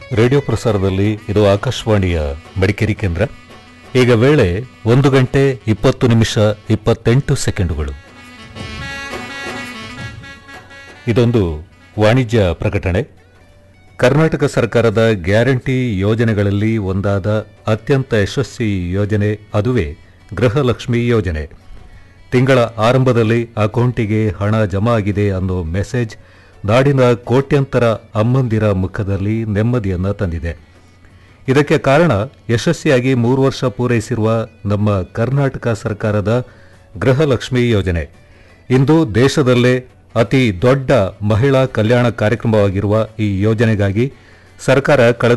radio ಪ್ರಸಾರದಲ್ಲಿ ಇದು ಆಕಾಶವಾಣಿಯ ಮಡಿಕೇರಿ ಕೇಂದ್ರ ಈಗ ವೇಳೆ ಒಂದು ಗಂಟೆ ಇಪ್ಪತ್ತು ನಿಮಿಷ ಇಪ್ಪತ್ತೆಂಟು ಸೆಕೆಂಡುಗಳು ಇದೊಂದು ವಾಣಿಜ್ಯ ಪ್ರಕಟಣೆ ಕರ್ನಾಟಕ ಸರ್ಕಾರದ ಗ್ಯಾರಂಟಿ ಯೋಜನೆಗಳಲ್ಲಿ ಒಂದಾದ ಅತ್ಯಂತ ಯಶಸ್ವಿ ಯೋಜನೆ ಅದುವೇ ಗೃಹಲಕ್ಷ್ಮಿ ಯೋಜನೆ ತಿಂಗಳ ಆರಂಭದಲ್ಲಿ ಅಕೌಂಟಿಗೆ ಹಣ ಜಮಾ ಆಗಿದೆ ಅನ್ನೋ ಮೆಸೇಜ್ ನಾಡಿನ ಕೋಟ್ಯಂತರ ಅಮ್ಮಂದಿರ ಮುಖದಲ್ಲಿ ನೆಮ್ಮದಿಯನ್ನ ತಂದಿದೆ ಇದಕ್ಕೆ ಕಾರಣ ಯಶಸ್ವಿಯಾಗಿ ಮೂರು ವರ್ಷ ಪೂರೈಸಿರುವ ನಮ್ಮ ಕರ್ನಾಟಕ ಸರ್ಕಾರದ ಗೃಹಲಕ್ಷ್ಮಿ ಯೋಜನೆ ಇಂದು ದೇಶದಲ್ಲೇ ಅತಿ ದೊಡ್ಡ ಮಹಿಳಾ ಕಲ್ಯಾಣ ಕಾರ್ಯಕ್ರಮವಾಗಿರುವ ಈ ಯೋಜನೆಗಾಗಿ ಸರ್ಕಾರ ಕಳೆದ